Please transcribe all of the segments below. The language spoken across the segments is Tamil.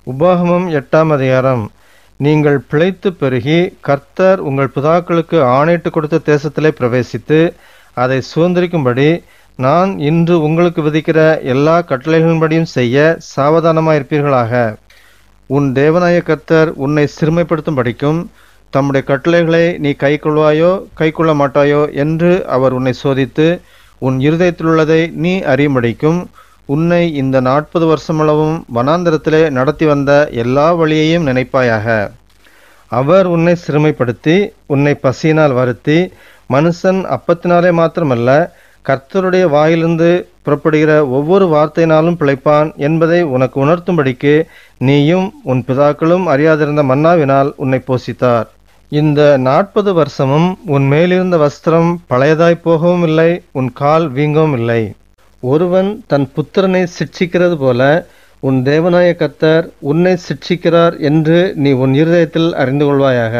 உபாகமம் எட்டாம் அதிகாரம் நீங்கள் பிழைத்து பெருகி கர்த்தர் உங்கள் பிதாக்களுக்கு ஆணையிட்டு கொடுத்த தேசத்திலே பிரவேசித்து அதை சுதந்திரிக்கும்படி நான் இன்று உங்களுக்கு விதிக்கிற எல்லா கட்டளைகளின்படியும் செய்ய சாவதானமாயிருப்பீர்களாக உன் தேவனாய கர்த்தர் உன்னை சிறுமைப்படுத்தும் படிக்கும் தம்முடைய கட்டளைகளை நீ கைக்கொள்வாயோ கைக்கொள்ள மாட்டாயோ என்று அவர் உன்னை சோதித்து உன் இருதயத்திலுள்ளதை நீ அறியும்படிக்கும் உன்னை இந்த நாற்பது வருஷமளவும் வனாந்தரத்திலே நடத்தி வந்த எல்லா வழியையும் நினைப்பாயாக அவர் உன்னை சிறுமைப்படுத்தி உன்னை பசியினால் வருத்தி மனுஷன் அப்பத்தினாலே மாத்திரமல்ல கர்த்தருடைய வாயிலிருந்து புறப்படுகிற ஒவ்வொரு வார்த்தையினாலும் பிழைப்பான் என்பதை உனக்கு உணர்த்தும்படிக்கு நீயும் உன் பிதாக்களும் அறியாதிருந்த மன்னாவினால் உன்னை போஷித்தார் இந்த நாற்பது வருஷமும் உன் மேலிருந்த வஸ்திரம் பழையதாய் போகவும் இல்லை உன் கால் வீங்கவும் இல்லை ஒருவன் தன் புத்திரனை சிட்சிக்கிறது போல உன் தேவனாய கர்த்தர் உன்னை சிட்சிக்கிறார் என்று நீ உன் இருதயத்தில் அறிந்து கொள்வாயாக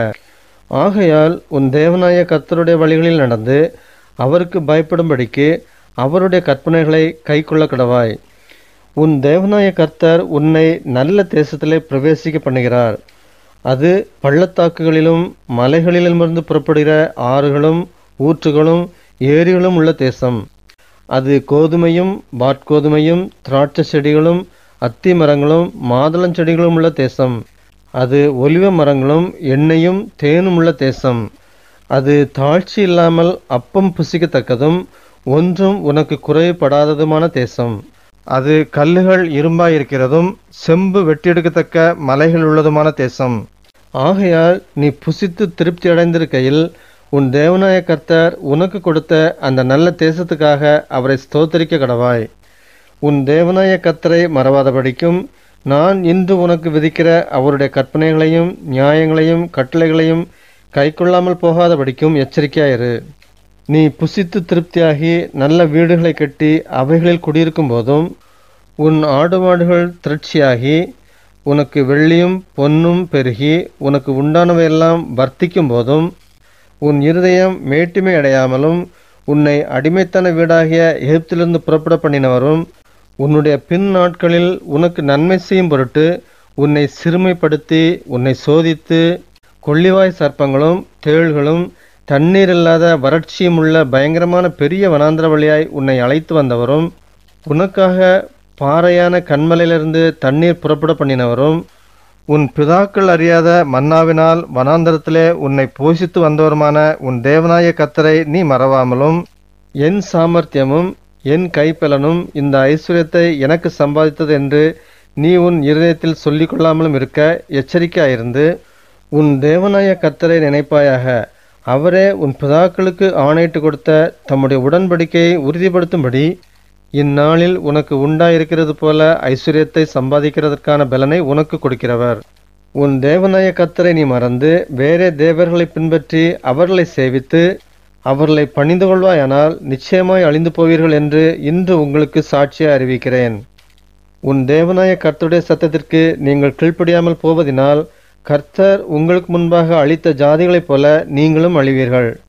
ஆகையால் உன் தேவனாய கர்த்தருடைய வழிகளில் நடந்து அவருக்கு பயப்படும்படிக்கு அவருடைய கற்பனைகளை கைக்கொள்ள கடவாய் உன் தேவனாய கர்த்தர் உன்னை நல்ல தேசத்திலே பிரவேசிக்க பண்ணுகிறார் அது பள்ளத்தாக்குகளிலும் மலைகளிலுமிருந்து புறப்படுகிற ஆறுகளும் ஊற்றுகளும் ஏரிகளும் உள்ள தேசம் அது கோதுமையும் வாட்கோதுமையும் திராட்சை செடிகளும் அத்தி மரங்களும் மாதுளஞ்செடிகளும் உள்ள தேசம் அது ஒலிவ மரங்களும் எண்ணெயும் தேனும் உள்ள தேசம் அது தாழ்ச்சி இல்லாமல் அப்பம் புசிக்கத்தக்கதும் ஒன்றும் உனக்கு குறைபடாததுமான தேசம் அது கல்லுகள் இரும்பாயிருக்கிறதும் செம்பு வெட்டியெடுக்கத்தக்க மலைகள் உள்ளதுமான தேசம் ஆகையால் நீ புசித்து திருப்தி அடைந்திருக்கையில் உன் தேவனாய கர்த்தர் உனக்கு கொடுத்த அந்த நல்ல தேசத்துக்காக அவரை ஸ்தோத்தரிக்க கடவாய் உன் தேவனாய கர்த்தரை மறவாதபடிக்கும் நான் இன்று உனக்கு விதிக்கிற அவருடைய கற்பனைகளையும் நியாயங்களையும் கட்டளைகளையும் கைக்கொள்ளாமல் போகாதபடிக்கும் எச்சரிக்கையாயிரு நீ புசித்து திருப்தியாகி நல்ல வீடுகளை கட்டி அவைகளில் குடியிருக்கும் போதும் உன் ஆடு மாடுகள் திரட்சியாகி உனக்கு வெள்ளியும் பொன்னும் பெருகி உனக்கு உண்டானவையெல்லாம் வர்த்திக்கும் போதும் உன் இருதயம் மேட்டுமை அடையாமலும் உன்னை அடிமைத்தன வீடாகிய எகிப்திலிருந்து புறப்பட பண்ணினவரும் உன்னுடைய பின் நாட்களில் உனக்கு நன்மை செய்யும் பொருட்டு உன்னை சிறுமைப்படுத்தி உன்னை சோதித்து கொள்ளிவாய் சர்ப்பங்களும் தேள்களும் தண்ணீர் இல்லாத வறட்சியும் உள்ள பயங்கரமான பெரிய வனாந்திர வழியாய் உன்னை அழைத்து வந்தவரும் உனக்காக பாறையான கண்மலையிலிருந்து தண்ணீர் புறப்பட பண்ணினவரும் உன் பிதாக்கள் அறியாத மன்னாவினால் வனாந்தரத்திலே உன்னை போஷித்து வந்தவருமான உன் தேவனாய கத்தரை நீ மறவாமலும் என் சாமர்த்தியமும் என் கைப்பலனும் இந்த ஐஸ்வர்யத்தை எனக்கு சம்பாதித்தது என்று நீ உன் இருதயத்தில் சொல்லிக் கொள்ளாமலும் இருக்க எச்சரிக்கையாயிருந்து உன் தேவனாய கத்தரை நினைப்பாயாக அவரே உன் பிதாக்களுக்கு ஆணையிட்டு கொடுத்த தம்முடைய உடன்படிக்கையை உறுதிப்படுத்தும்படி இந்நாளில் உனக்கு உண்டாயிருக்கிறது போல ஐஸ்வர்யத்தை சம்பாதிக்கிறதற்கான பலனை உனக்கு கொடுக்கிறவர் உன் தேவனாய கத்தரை நீ மறந்து வேறே தேவர்களை பின்பற்றி அவர்களை சேவித்து அவர்களை பணிந்து கொள்வாயானால் நிச்சயமாய் அழிந்து போவீர்கள் என்று இன்று உங்களுக்கு சாட்சியாக அறிவிக்கிறேன் உன் தேவனாய கர்த்தருடைய சத்தத்திற்கு நீங்கள் கீழ்ப்படியாமல் போவதினால் கர்த்தர் உங்களுக்கு முன்பாக அளித்த ஜாதிகளைப் போல நீங்களும் அழிவீர்கள்